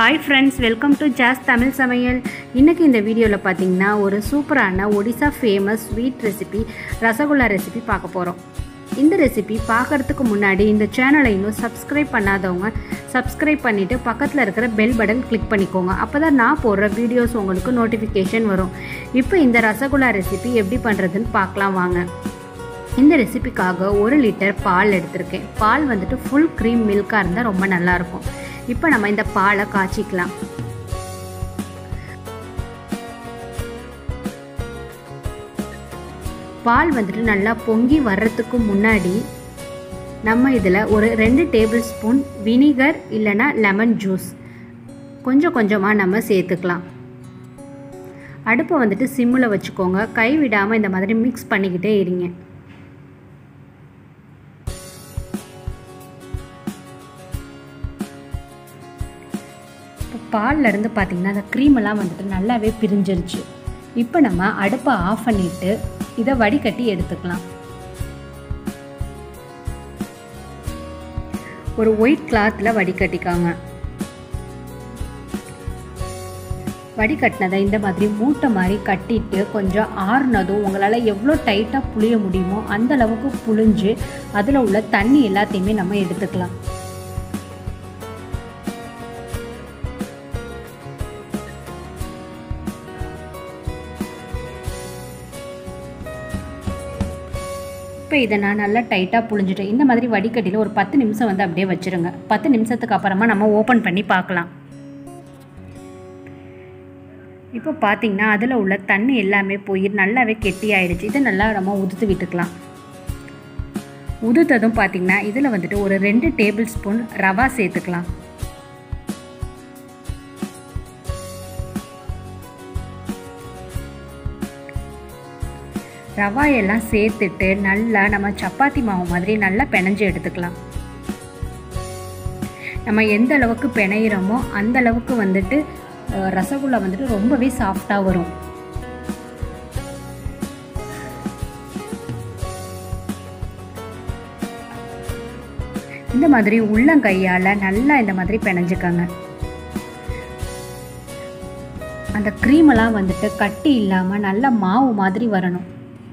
hi friends welcome to Jas Tamil சமையல் இன்றைக்கி இந்த வீடியோவில் பார்த்தீங்கன்னா ஒரு சூப்பரான Odisha famous sweet recipe rasgulla recipe பார்க்க போகிறோம் இந்த ரெசிபி பார்க்குறதுக்கு முன்னாடி இந்த சேனலை இன்னும் சப்ஸ்கிரைப் பண்ணாதவங்க சப்ஸ்கிரைப் பண்ணிவிட்டு பக்கத்தில் இருக்கிற பெல் பட்டன் கிளிக் பண்ணிக்கோங்க அப்போ தான் நான் போடுற வீடியோஸ் உங்களுக்கு நோட்டிஃபிகேஷன் வரும் இப்போ இந்த ரசகுல்லா ரெசிபி எப்படி பண்ணுறதுன்னு பார்க்கலாம் வாங்க இந்த ரெசிபிக்காக ஒரு லிட்டர் பால் எடுத்திருக்கேன் பால் வந்துட்டு ஃபுல் க்ரீம் மில்காக இருந்தால் ரொம்ப நல்லாயிருக்கும் இப்போ நம்ம இந்த பாலை காய்ச்சிக்கலாம் பால் வந்துட்டு நல்லா பொங்கி வர்றதுக்கு முன்னாடி நம்ம இதில் ஒரு ரெண்டு டேபிள் ஸ்பூன் வினிகர் இல்லைன்னா லெமன் ஜூஸ் கொஞ்சம் கொஞ்சமாக நம்ம சேர்த்துக்கலாம் அடுப்பை வந்துட்டு சிம்மில் வச்சுக்கோங்க கை விடாமல் இந்த மாதிரி மிக்ஸ் பண்ணிக்கிட்டே இருங்க இப்போ பால்லேருந்து பார்த்திங்கன்னா அந்த க்ரீமெல்லாம் வந்துட்டு நல்லாவே பிரிஞ்சிருச்சு இப்போ நம்ம அடுப்பை ஆஃப் பண்ணிவிட்டு இதை வடிகட்டி எடுத்துக்கலாம் ஒரு ஒயிட் கிளாத்தில் வடிகட்டிக்காங்க வடிகட்டினதை இந்த மாதிரி மூட்டை மாதிரி கட்டிட்டு கொஞ்சம் ஆறுனதும் உங்களால் எவ்வளோ டைட்டாக புளிய முடியுமோ அந்த அளவுக்கு புளிஞ்சு அதில் உள்ள தண்ணி எல்லாத்தையுமே நம்ம எடுத்துக்கலாம் இப்போ இதை நான் நல்லா டைட்டாக புழிஞ்சிட்டேன் இந்த மாதிரி வடிகட்டியில் ஒரு பத்து நிமிஷம் வந்து அப்படியே வச்சுருங்க பத்து நிமிஷத்துக்கு அப்புறமா நம்ம ஓப்பன் பண்ணி பார்க்கலாம் இப்போ பார்த்தீங்கன்னா அதில் உள்ள தண்ணி எல்லாமே போய் நல்லாவே கெட்டி ஆயிடுச்சு இதை நல்லா நம்ம உதுத்து விட்டுக்கலாம் உதுத்ததும் பார்த்திங்கன்னா இதில் வந்துட்டு ஒரு ரெண்டு டேபிள் ஸ்பூன் ரவா சேர்த்துக்கலாம் ரவாயெல்லாம் சேர்த்துட்டு நல்லா நம்ம சப்பாத்தி மாவு மாதிரி நல்லா பிணைஞ்சு எடுத்துக்கலாம் நம்ம எந்த அளவுக்கு பிணையிறோமோ அந்த அளவுக்கு வந்துட்டு ரசகுல்லா வந்துட்டு ரொம்பவே சாஃப்டாக வரும் இந்த மாதிரி உள்ளங்கையால் நல்லா இந்த மாதிரி பிணைஞ்சுக்கோங்க அந்த க்ரீமெல்லாம் வந்துட்டு கட்டி இல்லாமல் நல்ல மாவு மாதிரி வரணும்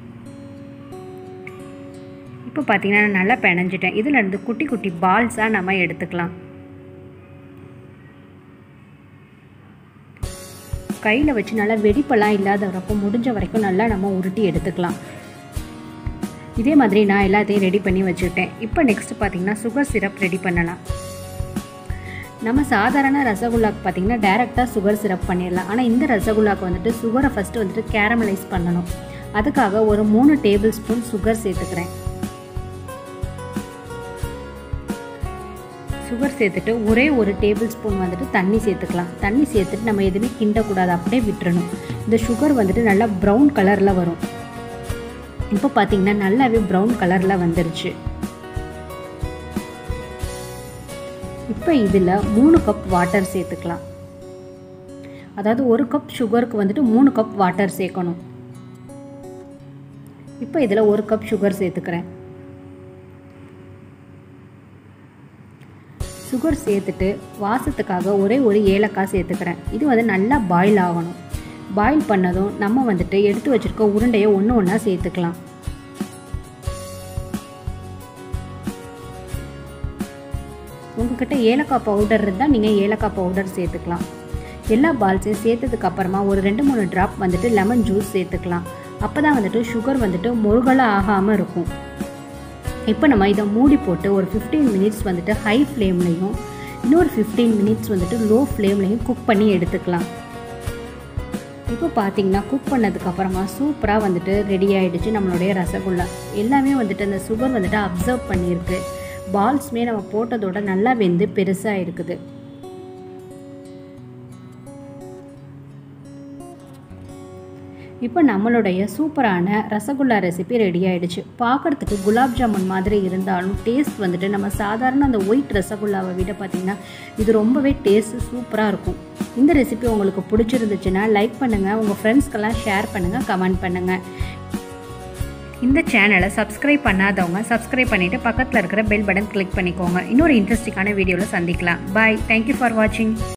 இப்போ பார்த்தீங்கன்னா நான் நல்லா பிணைஞ்சிட்டேன் இதில் இருந்து குட்டி குட்டி பால்ஸாக நம்ம எடுத்துக்கலாம் கையில் வச்சு நல்லா வெடிப்பெல்லாம் இல்லாதவரப்போ முடிஞ்ச வரைக்கும் நல்லா நம்ம உருட்டி எடுத்துக்கலாம் இதே மாதிரி நான் எல்லாத்தையும் ரெடி பண்ணி வச்சுக்கிட்டேன் இப்போ நெக்ஸ்ட் பார்த்திங்கன்னா சுகர் சிரப் ரெடி பண்ணலாம் நம்ம சாதாரண ரசகுல்லாக்கு பார்த்திங்கன்னா டேரெக்டாக சுகர் சிரப் பண்ணிடலாம் ஆனால் இந்த ரசகுல்லாக்கு வந்துட்டு சுகரை ஃபஸ்ட்டு வந்துட்டு கேரமலைஸ் பண்ணணும் அதுக்காக ஒரு மூணு டேபிள் ஸ்பூன் சுகர் சேர்த்துக்கிறேன் சுகர் சேர்த்துட்டு ஒரே ஒரு டேபிள் ஸ்பூன் வந்துட்டு தண்ணி சேர்த்துக்கலாம் தண்ணி சேர்த்துட்டு நம்ம எதுவுமே கிண்டக்கூடாது அப்படியே விட்டுறணும் இந்த சுகர் வந்துட்டு நல்லா ப்ரௌன் கலரில் வரும் இப்போ பார்த்தீங்கன்னா நல்லாவே ப்ரௌன் கலரில் வந்துருச்சு இப்போ இதில் மூணு கப் வாட்டர் சேர்த்துக்கலாம் அதாவது ஒரு கப் சுகருக்கு வந்துட்டு மூணு கப் வாட்டர் சேர்க்கணும் இப்போ இதில் ஒரு கப் சுகர் சேர்த்துக்கிறேன் சுகர் சேர்த்துட்டு வாசத்துக்காக ஒரே ஒரு ஏலக்காய் சேர்த்துக்கிறேன் இது வந்து நல்லா பாயில் ஆகணும் பாயில் பண்ணதும் நம்ம வந்துட்டு எடுத்து வச்சுருக்க உருண்டையை ஒன்று ஒன்றா சேர்த்துக்கலாம் உங்ககிட்ட ஏலக்காய் பவுடர் இருந்தால் நீங்கள் ஏலக்காய் பவுடர் சேர்த்துக்கலாம் எல்லா பால்ஸையும் சேர்த்ததுக்கு அப்புறமா ஒரு ரெண்டு மூணு ட்ராப் வந்துட்டு லெமன் ஜூஸ் சேர்த்துக்கலாம் அப்போ தான் வந்துட்டு சுகர் வந்துட்டு முருகலாக ஆகாமல் இருக்கும் இப்போ நம்ம இதை மூடி போட்டு ஒரு ஃபிஃப்டீன் மினிட்ஸ் வந்துட்டு ஹை ஃப்ளேம்லேயும் இன்னொரு ஃபிஃப்டீன் மினிட்ஸ் வந்துட்டு லோ ஃப்ளேம்லேயும் குக் பண்ணி எடுத்துக்கலாம் இப்போ பார்த்தீங்கன்னா குக் பண்ணதுக்கப்புறமா சூப்பராக வந்துட்டு ரெடி ஆகிடுச்சு நம்மளுடைய ரசகுல்லா எல்லாமே வந்துட்டு அந்த சுகர் வந்துட்டு அப்சர்வ் பண்ணியிருக்கு பால்ஸுமே நம்ம போட்டதோட நல்லா வெந்து பெருசாக இருக்குது இப்போ நம்மளுடைய சூப்பரான ரசகுல்லா ரெசிபி ரெடி ஆகிடுச்சு பார்க்குறதுக்கு குலாப் ஜாமுன் மாதிரி இருந்தாலும் டேஸ்ட் வந்துட்டு நம்ம சாதாரண அந்த ஒயிட் ரசகுல்லாவை விட பார்த்திங்கன்னா இது ரொம்பவே டேஸ்ட் சூப்பராக இருக்கும் இந்த ரெசிபி உங்களுக்கு பிடிச்சிருந்துச்சுன்னா லைக் பண்ணுங்கள் உங்கள் ஃப்ரெண்ட்ஸ்க்கெல்லாம் ஷேர் பண்ணுங்கள் கமெண்ட் பண்ணுங்கள் இந்த சேனலை சப்ஸ்கிரைப் பண்ணாதவங்க சப்ஸ்கிரைப் பண்ணிவிட்டு பக்கத்தில் இருக்கிற பெல் பட்டன் கிளிக் பண்ணிக்கோங்க இன்னொரு இன்ட்ரெஸ்டிங்கான வீடியோவில் சந்திக்கலாம் பாய் தேங்க்யூ ஃபார் வாட்சிங்